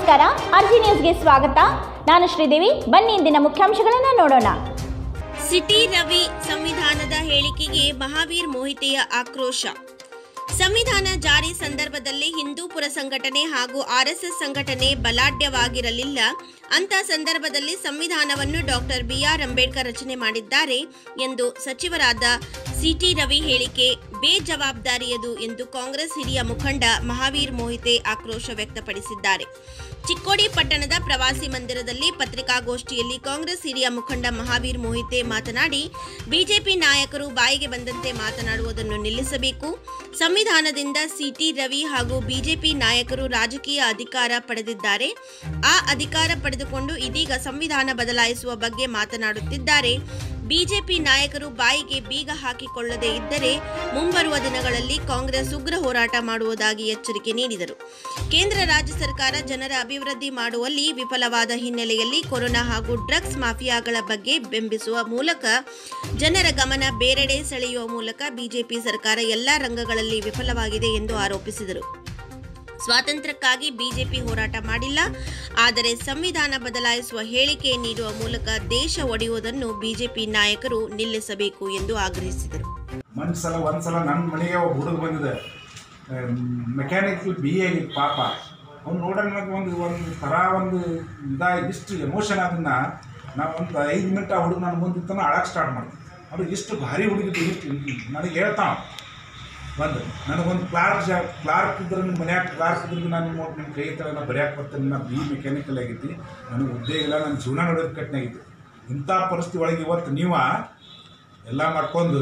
ನಮಸ್ಕಾರ ಆರ್ಜಿ ನ್ಯೂಸ್ಗೆ ಸ್ವಾಗತ ನಾನು ಶ್ರೀದೇವಿ ಬನ್ನಿ ಇಂದಿನ ಮುಖ್ಯಾಂಶಗಳನ್ನು ನೋಡೋಣ ಸಿಟಿ ರವಿ ಸಂವಿಧಾನದ ಹೇಳಿಕೆಗೆ ಮಹಾವೀರ್ ಮೋಹಿತೆಯ ಆಕ್ರೋಶ ಸಂವಿಧಾನ ಜಾರಿ ಸಂದರ್ಭದಲ್ಲಿ ಹಿಂದೂಪುರ ಸಂಘಟನೆ ಹಾಗೂ ಆರ್ಎಸ್ಎಸ್ ಸಂಘಟನೆ ಬಲಾಢ್ಯವಾಗಿರಲಿಲ್ಲ ಅಂತ ಸಂದರ್ಭದಲ್ಲಿ ಸಂವಿಧಾನವನ್ನು ಡಾಕ್ಟರ್ ಬಿಆರ್ ಅಂಬೇಡ್ಕರ್ ರಚನೆ ಮಾಡಿದ್ದಾರೆ ಎಂದು ಸಚಿವರಾದ ಸಿಟಿ ರವಿ ಹೇಳಿಕೆ ಬೇಜವಾಬ್ದಾರಿಯದು ಎಂದು ಕಾಂಗ್ರೆಸ್ ಹಿರಿಯ ಮುಖಂಡ ಮಹಾವೀರ್ ಮೋಹಿತೆ ಆಕ್ರೋಶ ವ್ಯಕ್ತಪಡಿಸಿದ್ದಾರೆ ಚಿಕ್ಕೋಡಿ ಪಟ್ಟಣದ ಪ್ರವಾಸಿ ಮಂದಿರದಲ್ಲಿ ಪತ್ರಿಕಾಗೋಷ್ಠಿಯಲ್ಲಿ ಕಾಂಗ್ರೆಸ್ ಹಿರಿಯ ಮುಖಂಡ ಮಹಾವೀರ್ ಮೋಹಿತೆ ಮಾತನಾಡಿ ಬಿಜೆಪಿ ನಾಯಕರು ಬಾಯಿಗೆ ಬಂದಂತೆ ಮಾತನಾಡುವುದನ್ನು ನಿಲ್ಲಿಸಬೇಕು ಸಂವಿಧಾನದಿಂದ ಸಿಟಿ ರವಿ ಹಾಗೂ ಬಿಜೆಪಿ ನಾಯಕರು ರಾಜಕೀಯ ಅಧಿಕಾರ ಪಡೆದಿದ್ದಾರೆ ಆ ಅಧಿಕಾರ ಪಡೆದುಕೊಂಡು ಇದೀಗ ಸಂವಿಧಾನ ಬದಲಾಯಿಸುವ ಬಗ್ಗೆ ಮಾತನಾಡುತ್ತಿದ್ದಾರೆ ಬಿಜೆಪಿ ನಾಯಕರು ಬಾಯಿಗೆ ಬೀಗ ಹಾಕಿಕೊಳ್ಳದೇ ಇದ್ದರೆ ಮುಂಬರುವ ದಿನಗಳಲ್ಲಿ ಕಾಂಗ್ರೆಸ್ ಉಗ್ರ ಹೋರಾಟ ಮಾಡುವುದಾಗಿ ಎಚ್ಚರಿಕೆ ನೀಡಿದರು ಕೇಂದ್ರ ರಾಜ್ಯ ಸರ್ಕಾರ ಜನರ ಅಭಿವೃದ್ಧಿ ಮಾಡುವಲ್ಲಿ ವಿಫಲವಾದ ಹಿನ್ನೆಲೆಯಲ್ಲಿ ಕೊರೋನಾ ಹಾಗೂ ಡ್ರಗ್ಸ್ ಮಾಫಿಯಾಗಳ ಬಗ್ಗೆ ಬೆಂಬಿಸುವ ಮೂಲಕ ಜನರ ಗಮನ ಬೇರೆಡೆ ಸೆಳೆಯುವ ಮೂಲಕ ಬಿಜೆಪಿ ಸರ್ಕಾರ ಎಲ್ಲಾ ರಂಗಗಳಲ್ಲಿ ವಿಫಲವಾಗಿದೆ ಎಂದು ಆರೋಪಿಸಿದರು ಸ್ವಾತಂತ್ರ್ಯಕ್ಕಾಗಿ ಬಿಜೆಪಿ ಹೋರಾಟ ಮಾಡಿಲ್ಲ ಆದರೆ ಸಂವಿಧಾನ ಬದಲಾಯಿಸುವ ಹೇಳಿಕೆ ನೀಡುವ ಮೂಲಕ ದೇಶ ಒಡೆಯುವುದನ್ನು ಬಿಜೆಪಿ ನಾಯಕರು ನಿಲ್ಲಿಸಬೇಕು ಎಂದು ಆಗ್ರಹಿಸಿದರು ಒಂದು ಸಲ ಒಂದು ಸಲ ನನ್ನ ಮನೆಗೆ ಒಬ್ಬ ಹುಡುಗ ಬಂದಿದೆ ಮೆಕ್ಯಾನಿಕಲ್ ಬಿ ಎ ಪಾಪ ಅವ್ನು ನೋಡೋಣ ನನಗೆ ಒಂದು ಒಂದು ಥರ ಒಂದು ಇದಾಗಿ ಇಷ್ಟು ಎಮೋಷನ್ ಅದನ್ನ ನಾವು ಒಂದು ಐದು ಮಿನಿಟ್ ಆ ಹುಡುಗ ನನ್ನ ಮುಂದೆ ಇತ್ತಾನ ಅಳಕ್ಕೆ ಸ್ಟಾರ್ಟ್ ಮಾಡ್ತೀನಿ ಅದು ಇಷ್ಟು ಭಾರಿ ಹುಡುಗಿದ್ದು ಇಷ್ಟು ನನಗೆ ಹೇಳ್ತಾವ ಬಂದು ನನಗೊಂದು ಕ್ಲಾರ್ಕ್ ಜಾ ಕ್ಲಾರ್ಕ್ ಇದ್ರೆ ನಿಮ್ಮ ಮನ್ಯಾಗ ಕ್ಲಾರ್ಕ್ ಇದ್ರೆ ನಾನು ನಿಮ್ಮ ನಿಮ್ಮ ಕೈ ಹತ್ರ ನಾನು ಬರೆಯಕ್ಕೆ ಬರ್ತೀನಿ ನಾನು ಬಿ ಮೆಕ್ಯಾನಿಕಲ್ ಆಗೈತಿ ನನಗೆ ಉದ್ಯೋಗ ಇಲ್ಲ ನನ್ನ ಜೀವನ ನೋಡೋದು ಕಟ್ನಾಗೈತಿ ಇಂಥ ಪರಿಸ್ಥಿತಿ ಒಳಗೆ ಇವತ್ತು ನೀವ ಎಲ್ಲ ಮಾಡ್ಕೊಂಡು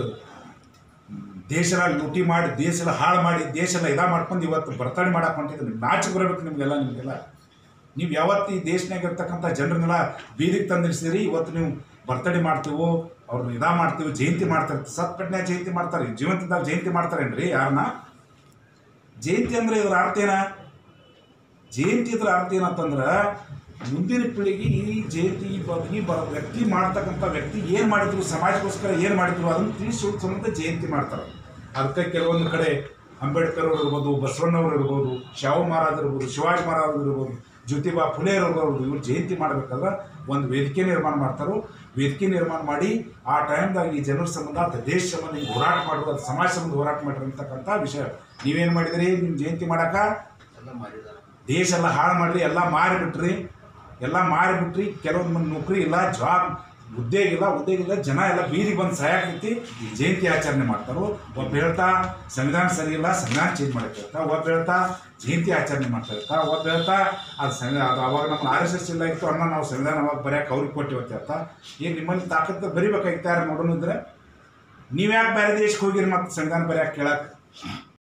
ದೇಶನ ಲೂಟಿ ಮಾಡಿ ದೇಶನ ಹಾಳು ಮಾಡಿ ದೇಶನ ಇದಾ ಮಾಡ್ಕೊಂಡು ಇವತ್ತು ಬರ್ತಡೇ ಮಾಡಕ್ಕೆ ಹೊಂಟಿದ್ರು ನಾಚಿಕೆ ಬರಬೇಕು ನಿಮಗೆಲ್ಲ ನಿಮಗೆಲ್ಲ ನೀವು ಯಾವತ್ತು ಈ ದೇಶನಾಗ ಇರ್ತಕ್ಕಂಥ ಜನರನ್ನೆಲ್ಲ ಬೀದಿಗೆ ತಂದಿರಿಸಿದ್ರಿ ಇವತ್ತು ನೀವು ಬರ್ತಡೇ ಮಾಡ್ತೀವೋ ಅವ್ರನ್ನ ಇದಾ ಮಾಡ್ತೀವಿ ಜಯಂತಿ ಮಾಡ್ತಾರೆ ಸತ್ಪಟ್ನ್ಯಾಗ ಜಯಂತಿ ಮಾಡ್ತಾರೆ ಜೀವಂತದಾಗ ಜಯಂತಿ ಮಾಡ್ತಾರೇನ್ರಿ ಯಾರನ್ನ ಜಯಂತಿ ಅಂದ್ರೆ ಇದ್ರ ಅರ್ಥ ಏನ ಜಯಂತಿ ಇದ್ರ ಅರ್ಥ ಏನಂತಂದ್ರೆ ಮುಂದಿನ ಪೀಳಿಗೆ ಈ ಜಯಂತಿ ಈ ಬ ಈ ಬ ವ್ಯಕ್ತಿ ಮಾಡ್ತಕ್ಕಂಥ ವ್ಯಕ್ತಿ ಏನು ಮಾಡಿದ್ರು ಸಮಾಜಕ್ಕೋಸ್ಕರ ಏನು ಮಾಡಿದ್ರು ಅದನ್ನು ತಿಳಿಸಿ ಸಂಬಂಧ ಜಯಂತಿ ಮಾಡ್ತಾರೆ ಅದಕ್ಕೆ ಕೆಲವೊಂದು ಕಡೆ ಅಂಬೇಡ್ಕರ್ ಅವರು ಇರ್ಬೋದು ಬಸವಣ್ಣವ್ರು ಇರ್ಬೋದು ಶಾವು ಮಹಾರಾಜ್ ಇರ್ಬೋದು ಶಿವಾಜಿ ಮಹಾರಾಜ್ ಇರ್ಬೋದು ಜ್ಯೋತಿಬಾ ಫುಲೆ ಇರ್ಬೋದು ಇವ್ರು ಜಯಂತಿ ಮಾಡಬೇಕಾದ್ರೆ ಒಂದು ವೇದಿಕೆ ನಿರ್ಮಾಣ ಮಾಡ್ತಾರೋ ವೇದಿಕೆ ನಿರ್ಮಾಣ ಮಾಡಿ ಆ ಟೈಮ್ದಾಗ ಈ ಜನರ ಸಂಬಂಧ ಅಥವಾ ದೇಶ ಸಂಬಂಧ ಹಿಂಗೆ ಹೋರಾಟ ಮಾಡೋದು ಅದು ಸಮಾಜ ಸಂಬಂಧ ಹೋರಾಟ ಮಾಡಿರ್ತಕ್ಕಂಥ ವಿಷಯ ನೀವೇನು ಮಾಡಿದ್ರಿ ನಿಮ್ಮ ಜಯಂತಿ ಮಾಡಕ ದೇಶ ಎಲ್ಲ ಹಾಳು ಮಾಡ್ರಿ ಎಲ್ಲ ಮಾರಿಬಿಟ್ರಿ ಎಲ್ಲ ಮಾರಿಬಿಟ್ರಿ ಕೆಲವೊಂದು ಮಂದಿ ನೌಕರಿ ಇಲ್ಲ ಜಾಬ್ ಉದ್ಯೋಗ ಇಲ್ಲ ಉದ್ಯೋಗ ಇಲ್ಲ ಜನ ಎಲ್ಲ ಬೀದಿಗೆ ಬಂದು ಸಹಾಯಕೈತಿ ಈ ಜಯಂತಿ ಆಚರಣೆ ಮಾಡ್ತಾರೋ ಒಬ್ಬ ಹೇಳ್ತಾ ಸಂವಿಧಾನ ಸರಿ ಇಲ್ಲ ಸಂವಿಧಾನ ಚೇಂಜ್ ಮಾಡಕ್ಕೆ ಹೇಳ್ತಾ ಒಬ್ಬ ಹೇಳ್ತಾ ಜಯಂತಿ ಆಚರಣೆ ಮಾಡ್ತಾ ಇರ್ತಾ ಒಬ್ಬ ಹೇಳ್ತಾ ಅದು ಸಂವಿ ಅದು ಅವಾಗ ನಮ್ಮ ಆರ್ ಎಸ್ ಎಸ್ ಇಲ್ಲ ಇತ್ತು ಅನ್ನ ನಾವು ಸಂವಿಧಾನ ಅವಾಗ ಬರೆಯಕ್ಕೆ ಅವ್ರಿಗೆ ಕೊಟ್ಟಿವಿ ಅಂತ ಹೇಳ್ತಾ ಈಗ ನಿಮ್ಮಲ್ಲಿ ತಾಕತ್ತು ಬರಿಬೇಕಾಗಿತ್ತು ಯಾರು ನೋಡೋಣ ಇದ್ರೆ ನೀವು ಯಾಕೆ ಬೇರೆ ದೇಶಕ್ಕೆ ಹೋಗಿರಿ ಮತ್ತೆ ಸಂವಿಧಾನ ಬರೆಯಕ್ಕೆ ಕೇಳಕ್ಕೆ